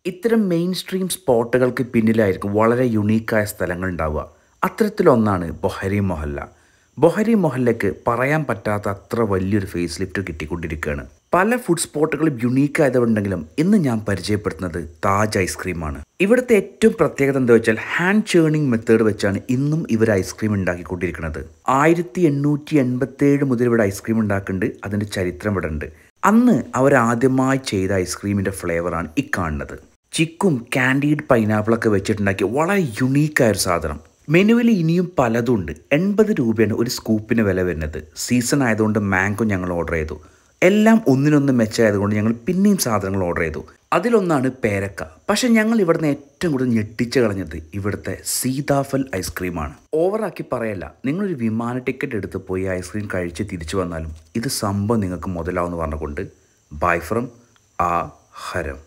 ഇത്തരം main stream സ്പോട്ടുകൾക്ക് പിന്നിലായിരിക്കും വളരെ യുണീക്കായ സ്ഥലങ്ങൾ ഉണ്ടാവുക അത്തരത്തിലൊന്നാണ് ബൊഹരി മൊഹല്ല ബൊഹരി മൊഹല്ലയ്ക്ക് പറയാൻ പറ്റാത്ത അത്ര വലിയൊരു ഫേസ് ലിഫ്റ്റ് കിട്ടിക്കൊണ്ടിരിക്കുകയാണ് പല ഫുഡ് സ്പോട്ടുകളും യുണീക്ക് ആയതുകൊണ്ടെങ്കിലും ഇന്ന് ഞാൻ പരിചയപ്പെടുത്തുന്നത് താജ് ഐസ്ക്രീമാണ് ഇവിടുത്തെ ഏറ്റവും പ്രത്യേകത എന്താ വെച്ചാൽ ഹാൻഡ് ചേണിങ് മെത്തേഡ് വെച്ചാണ് ഇന്നും ഇവർ ഐസ്ക്രീം ഉണ്ടാക്കിക്കൊണ്ടിരിക്കുന്നത് ആയിരത്തി എണ്ണൂറ്റി എൺപത്തി ഏഴ് മുതൽ ഇവിടെ ഐസ്ക്രീം ഉണ്ടാക്കുന്നുണ്ട് അതിൻ്റെ ചരിത്രം ഇവിടെ ഉണ്ട് അന്ന് അവരാദ്യമായി ചെയ്ത ഐസ്ക്രീമിൻ്റെ ഫ്ലേവറാണ് ഈ കാണുന്നത് ചിക്കും കാൻഡീഡ് പൈനാപ്പിളൊക്കെ വെച്ചിട്ടുണ്ടാക്കിയ വളരെ യുണീക്കായ ഒരു സാധനം മെനുവിൽ ഇനിയും പലതും ഉണ്ട് എൺപത് രൂപയാണ് ഒരു സ്കൂപ്പിന് വില വരുന്നത് സീസൺ ആയതുകൊണ്ട് മാംഗോ ഞങ്ങൾ ഓർഡർ ചെയ്തു എല്ലാം ഒന്നിനൊന്ന് മെച്ചമായതുകൊണ്ട് ഞങ്ങൾ പിന്നെയും സാധനങ്ങൾ ഓർഡർ ചെയ്തു അതിലൊന്നാണ് പേരക്ക പക്ഷെ ഞങ്ങൾ ഇവിടുന്ന് ഏറ്റവും കൂടുതൽ ഞെട്ടിച്ച് കളഞ്ഞത് ഇവിടുത്തെ സീതാഫൽ ഐസ്ക്രീമാണ് ഓവറാക്കി പറയല്ല നിങ്ങളൊരു വിമാന ടിക്കറ്റ് എടുത്ത് പോയി ഐസ്ക്രീം കഴിച്ച് തിരിച്ചു വന്നാലും ഇത് സംഭവം നിങ്ങൾക്ക് മുതലാവെന്ന് പറഞ്ഞുകൊണ്ട് ബൈ ഫ്രം ആ ഹരം